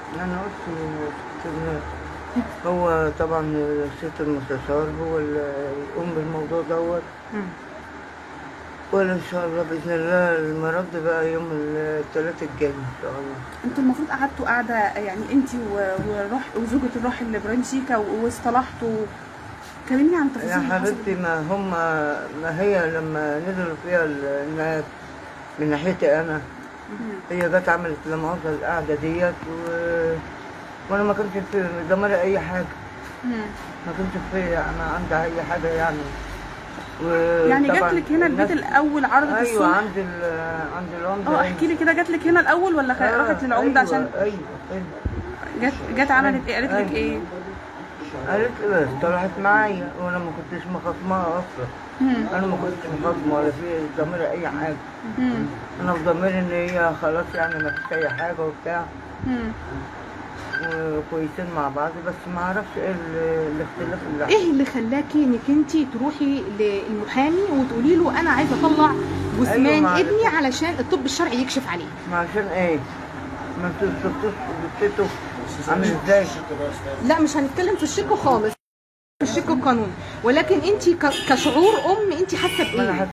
انا قلت إن هو طبعا ست المستشار هو اللي يقوم بالموضوع دوت مم. ولا ان شاء الله باذن الله المرض بقى يوم الثلاث الجاي ان شاء الله انتوا المفروض قعدتوا قاعده يعني انت وروح وزوجة الراحل ابراهيم شيكا واصطلحتوا كلمني عن يا تفاصيل اللي حبيبتي ما هم ما هي لما نزلوا فيها الناس من ناحيتي انا هي جت عملت لا مؤاخذة القعدة ديت و... وانا ما كنتش في ضميري اي حاجة مم. ما كنتش في انا عندي اي حاجة يعني و... يعني جات طبعاً لك هنا البيت الناس- الاول عرضت ايوه الصلح عند ال... عند العمدة اه احكي لي كده جات لك هنا الاول ولا خ- راحت للعمده عشان ايوه ايوه جت جت عملت ايه قالت لك أيوة. ايه قالت لي بس طلعت معايا وانا ما كنتش مخاصمها اصلا مم. انا ما كنتش مخاصمه ولا في ضميري اي حاجه مم. انا في ضميري ان هي خلاص يعني ما فيش اي حاجه وبتاع مم. وكويسين مع بعض بس ما اعرفش ايه ال- الاختلاف اللي ايه اللي خلاكي انك انت تروحي للمحامي وتقولي له انا عايزه اطلع جثمان أيوة، معلش. ابني علشان الطب الشرعي يكشف عليه ما عشان ايه ما انتوا شفتوش جثته عامل ازاي لا مش هنتكلم في الشق خالص في الشق القانوني ولكن انت ك- كشعور ام انت حاسه ما انا بايه حاسه